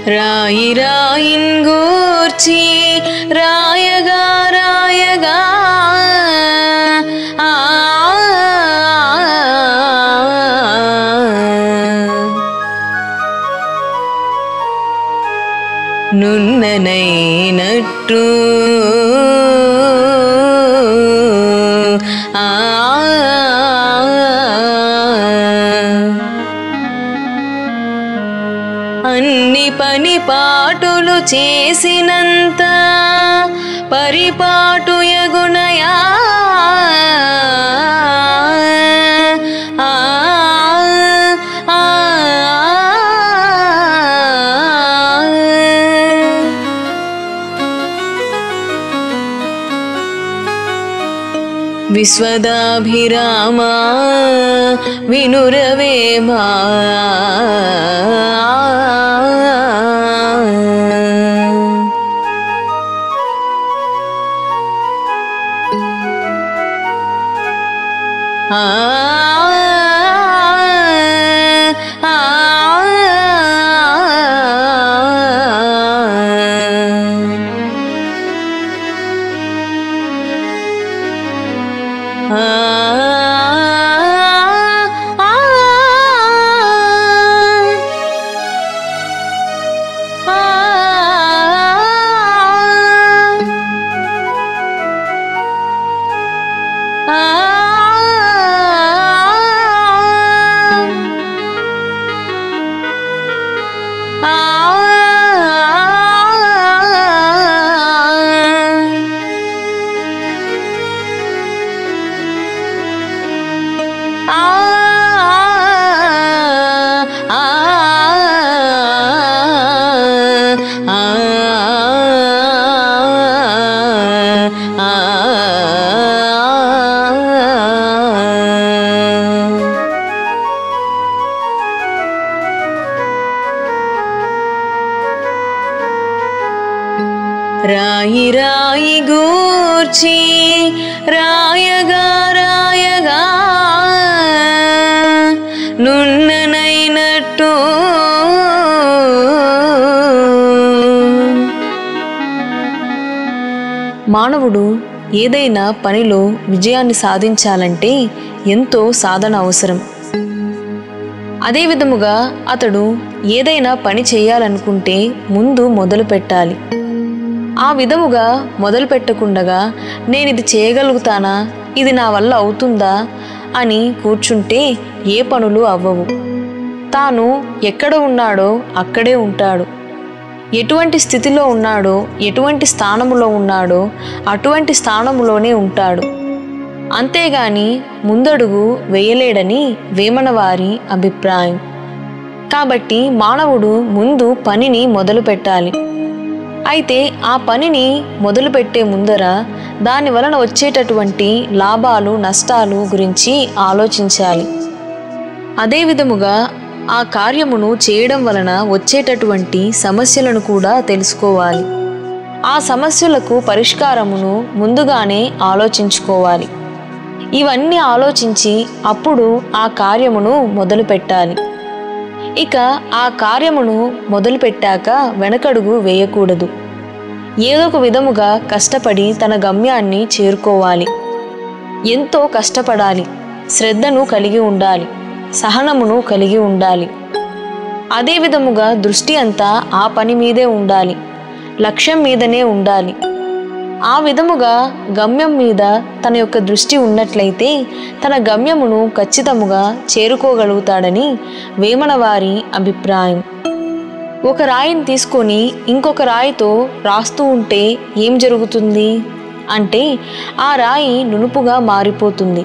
రాయి రాయిన్ గూర్చి రాయగా రాయగా ఆ నున్ననైనట్టు ఆ అన్ని పని పాటులు చేసినంత పరిపాటు ఎగునయా ఆ, ఆ, ఆ. విశ్వదాభిరామా వినురవేమా ఆ ఆ ఆ రాయి రాయి గూర్చి రాయగా రాయగా నున్ననైనట్టు మానవుడు ఏదైనా పనిలో విజయాన్ని సాధించాలంటే ఎంతో సాధన అవసరం అదే విధముగా అతడు ఏదైనా పని చేయాలనుకుంటే ముందు మొదలు పెట్టాలి ఆ విధముగా మొదలు పెట్టకుండగా నేను ఇది చేయగలుగుతానా ఇది నా వల్ల అవుతుందా అని కూర్చుంటే ఏ పనులు అవ్వవు తాను ఎక్కడ ఉన్నాడో అక్కడే ఉంటాడు ఎటువంటి స్థితిలో ఉన్నాడో ఎటువంటి స్థానములో ఉన్నాడో అటువంటి స్థానములోనే ఉంటాడు అంతేగాని ముందడుగు వేయలేడని వేమనవారి అభిప్రాయం కాబట్టి మానవుడు ముందు పనిని మొదలు పెట్టాలి అయితే ఆ పనిని మొదలుపెట్టే ముందర దాని వలన వచ్చేటటువంటి లాభాలు నష్టాలు గురించి ఆలోచించాలి అదే విధముగా ఆ కార్యమును చేయడం వలన వచ్చేటటువంటి సమస్యలను కూడా తెలుసుకోవాలి ఆ సమస్యలకు పరిష్కారమును ముందుగానే ఆలోచించుకోవాలి ఇవన్నీ ఆలోచించి అప్పుడు ఆ కార్యమును మొదలు పెట్టాలి ఇక ఆ కార్యమును మొదలుపెట్టాక వెనకడుగు వేయకూడదు ఏదో ఒక విధముగా కష్టపడి తన గమ్యాన్ని చేరుకోవాలి ఎంతో కష్టపడాలి శ్రద్ధను కలిగి ఉండాలి సహనమును కలిగి ఉండాలి అదే విధముగా దృష్టి అంతా ఆ పని మీదే ఉండాలి లక్ష్యం మీదనే ఉండాలి ఆ విధముగా గమ్యం మీద తన యొక్క దృష్టి ఉన్నట్లయితే తన గమ్యమును ఖచ్చితముగా చేరుకోగలుగుతాడని వేమనవారి అభిప్రాయం ఒక రాయిని తీసుకొని ఇంకొక రాయితో రాస్తూ ఉంటే ఏం జరుగుతుంది అంటే ఆ రాయి నునుపుగా మారిపోతుంది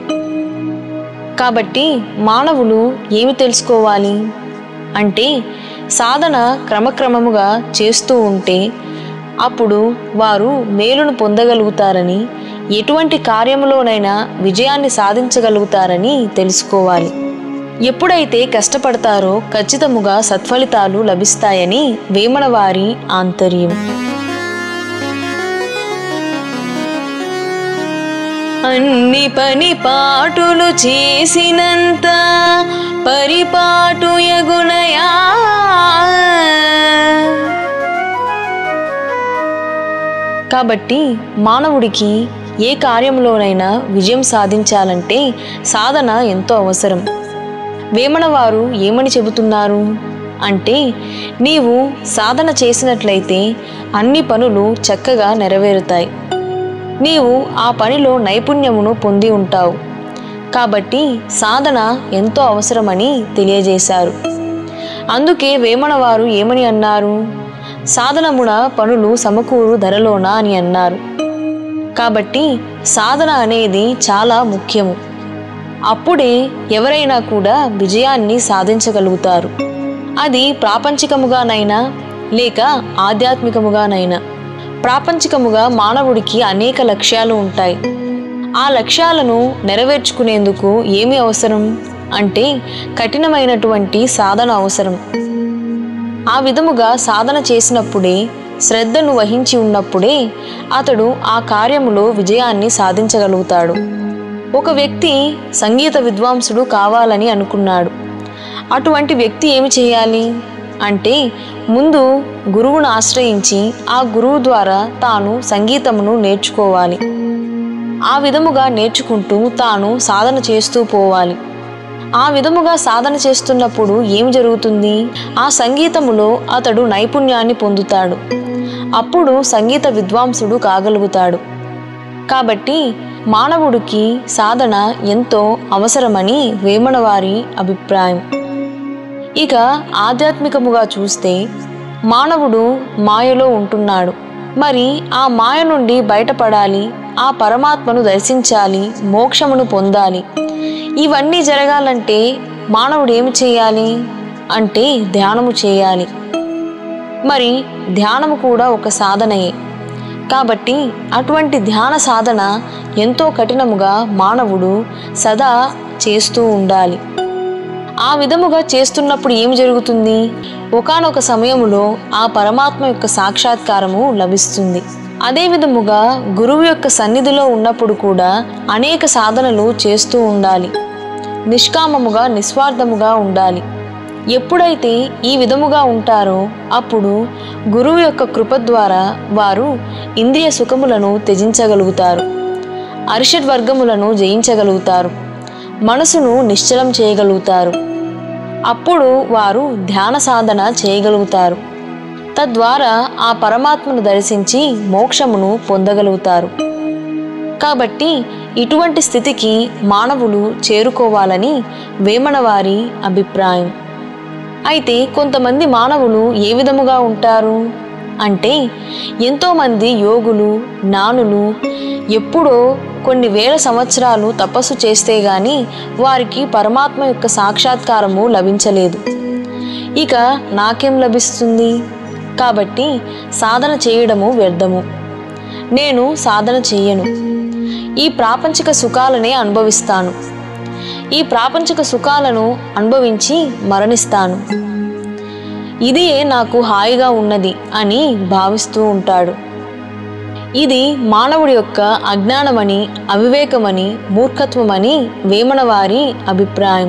కాబట్టి మానవులు ఏమి తెలుసుకోవాలి అంటే సాధన క్రమక్రమముగా చేస్తూ ఉంటే అప్పుడు వారు మేలును పొందగలుగుతారని ఎటువంటి కార్యములోనైనా విజయాన్ని సాధించగలుగుతారని తెలుసుకోవాలి ఎప్పుడైతే కష్టపడతారో ఖచ్చితముగా సత్ఫలితాలు లభిస్తాయని వేమనవారి ఆంతర్యం అన్ని పని పాటులు చేసినంత పరిపాటు ఎగునయా కాబట్టి మానవుడికి ఏ కార్యంలోనైనా విజయం సాధించాలంటే సాధన ఎంతో అవసరం వేమన వారు ఏమని చెబుతున్నారు అంటే నీవు సాధన చేసినట్లయితే అన్ని పనులు చక్కగా నెరవేరుతాయి నీవు ఆ పనిలో నైపుణ్యమును పొంది ఉంటావు కాబట్టి సాధన ఎంతో అవసరమని తెలియజేశారు అందుకే వేమన వారు ఏమని అన్నారు సాధనమున పనులు సమకూరు ధరలోన అని అన్నారు కాబట్టి సాధన అనేది చాలా ముఖ్యము అప్పుడే ఎవరైనా కూడా విజయాన్ని సాధించగలుగుతారు అది ప్రాపంచికముగానైనా లేక ఆధ్యాత్మికముగానైనా ప్రాపంచికముగా మానవుడికి అనేక లక్ష్యాలు ఉంటాయి ఆ లక్ష్యాలను నెరవేర్చుకునేందుకు ఏమి అవసరం అంటే కఠినమైనటువంటి సాధన అవసరం ఆ విధముగా సాధన చేసినప్పుడే శ్రద్ధను వహించి ఉన్నప్పుడే అతడు ఆ కార్యములో విజయాన్ని సాధించగలుగుతాడు ఒక వ్యక్తి సంగీత విద్వాంసుడు కావాలని అనుకున్నాడు అటువంటి వ్యక్తి ఏమి చేయాలి అంటే ముందు గురువును ఆశ్రయించి ఆ గురువు ద్వారా తాను సంగీతమును నేర్చుకోవాలి ఆ విధముగా నేర్చుకుంటూ తాను సాధన చేస్తూ పోవాలి ఆ విధముగా సాధన చేస్తున్నప్పుడు ఏమి జరుగుతుంది ఆ సంగీతములో అతడు నైపుణ్యాన్ని పొందుతాడు అప్పుడు సంగీత విద్వాంసుడు కాగలుగుతాడు కాబట్టి మానవుడికి సాధన ఎంతో అవసరమని వేమన వారి అభిప్రాయం ఇక ఆధ్యాత్మికముగా చూస్తే మానవుడు మాయలో ఉంటున్నాడు మరి ఆ మాయ నుండి బయటపడాలి ఆ పరమాత్మను దర్శించాలి మోక్షమును పొందాలి ఇవన్నీ జరగాలంటే మానవుడు ఏమి చేయాలి అంటే ధ్యానము చేయాలి మరి ధ్యానము కూడా ఒక సాధనయే కాబట్టి అటువంటి ధ్యాన సాధన ఎంతో కఠినముగా మానవుడు సదా చేస్తూ ఉండాలి ఆ విధముగా చేస్తున్నప్పుడు ఏమి జరుగుతుంది ఒకానొక సమయములో ఆ పరమాత్మ యొక్క సాక్షాత్కారము లభిస్తుంది అదే విధముగా గురువు యొక్క సన్నిధిలో ఉన్నప్పుడు కూడా అనేక సాధనలు చేస్తూ ఉండాలి నిష్కామముగా నిస్వార్థముగా ఉండాలి ఎప్పుడైతే ఈ విధముగా ఉంటారో అప్పుడు గురువు యొక్క కృప ద్వారా వారు ఇంద్రియ సుఖములను త్యజించగలుగుతారు అరిషడ్ వర్గములను జయించగలుగుతారు మనసును నిశ్చలం చేయగలుగుతారు అప్పుడు వారు ధ్యాన సాధన చేయగలుగుతారు తద్వారా ఆ పరమాత్మను దర్శించి మోక్షమును పొందగలుగుతారు కాబట్టి ఇటువంటి స్థితికి మానవులు చేరుకోవాలని వేమన వారి అభిప్రాయం అయితే కొంతమంది మానవులు ఏ విధముగా ఉంటారు అంటే ఎంతోమంది యోగులు జ్ఞానులు ఎప్పుడో కొన్ని వేల సంవత్సరాలు తపస్సు చేస్తే గాని వారికి పరమాత్మ యొక్క సాక్షాత్కారము లభించలేదు ఇక నాకేం లభిస్తుంది కాబట్టి సాధన చేయడము వ్యర్థము నేను సాధన చెయ్యను ఈ ప్రాపంచిక సుఖాలనే అనుభవిస్తాను ఈ ప్రాపంచిక సుఖాలను అనుభవించి మరణిస్తాను ఇదే నాకు హాయిగా ఉన్నది అని భావిస్తూ ఉంటాడు ఇది మానవుడి యొక్క అజ్ఞానమని అవివేకమని మూర్ఖత్వమని వేమన వారి అభిప్రాయం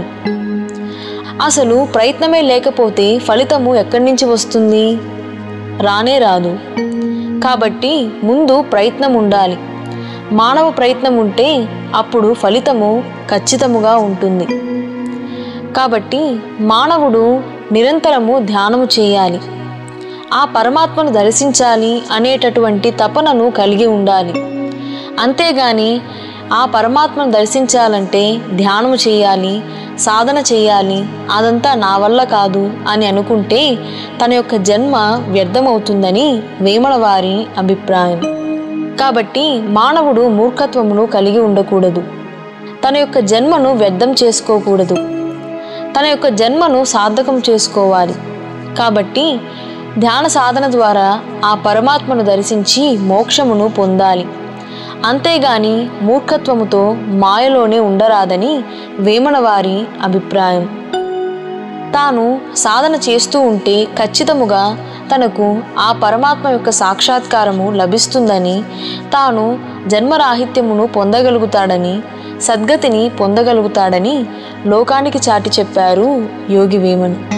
అసలు ప్రయత్నమే లేకపోతే ఫలితము ఎక్కడి నుంచి వస్తుంది రానే రాదు కాబట్టి ముందు ప్రయత్నం ఉండాలి మానవ ప్రయత్నం ఉంటే అప్పుడు ఫలితము ఖచ్చితముగా ఉంటుంది కాబట్టి మానవుడు నిరంతరము ధ్యానము చేయాలి ఆ పరమాత్మను దర్శించాలి అనేటటువంటి తపనను కలిగి ఉండాలి అంతేగాని ఆ పరమాత్మను దర్శించాలంటే ధ్యానము చేయాలి సాధన చేయాలి అదంతా నా వల్ల కాదు అని అనుకుంటే తన యొక్క జన్మ వ్యర్థమవుతుందని వేమన వారి అభిప్రాయం కాబట్టి మానవుడు మూర్ఖత్వమును కలిగి ఉండకూడదు తన యొక్క జన్మను వ్యర్థం చేసుకోకూడదు తన యొక్క జన్మను సార్థకం చేసుకోవాలి కాబట్టి ధ్యాన సాధన ద్వారా ఆ పరమాత్మను దర్శించి మోక్షమును పొందాలి అంతేగాని మూర్ఖత్వముతో మాయలోనే ఉండరాదని వేమన వారి అభిప్రాయం తాను సాధన చేస్తూ ఉంటే ఖచ్చితముగా తనకు ఆ పరమాత్మ యొక్క సాక్షాత్కారము లభిస్తుందని తాను జన్మరాహిత్యమును పొందగలుగుతాడని సద్గతిని పొందగలుగుతాడని లోకానికి చాటి చెప్పారు యోగి వేమన్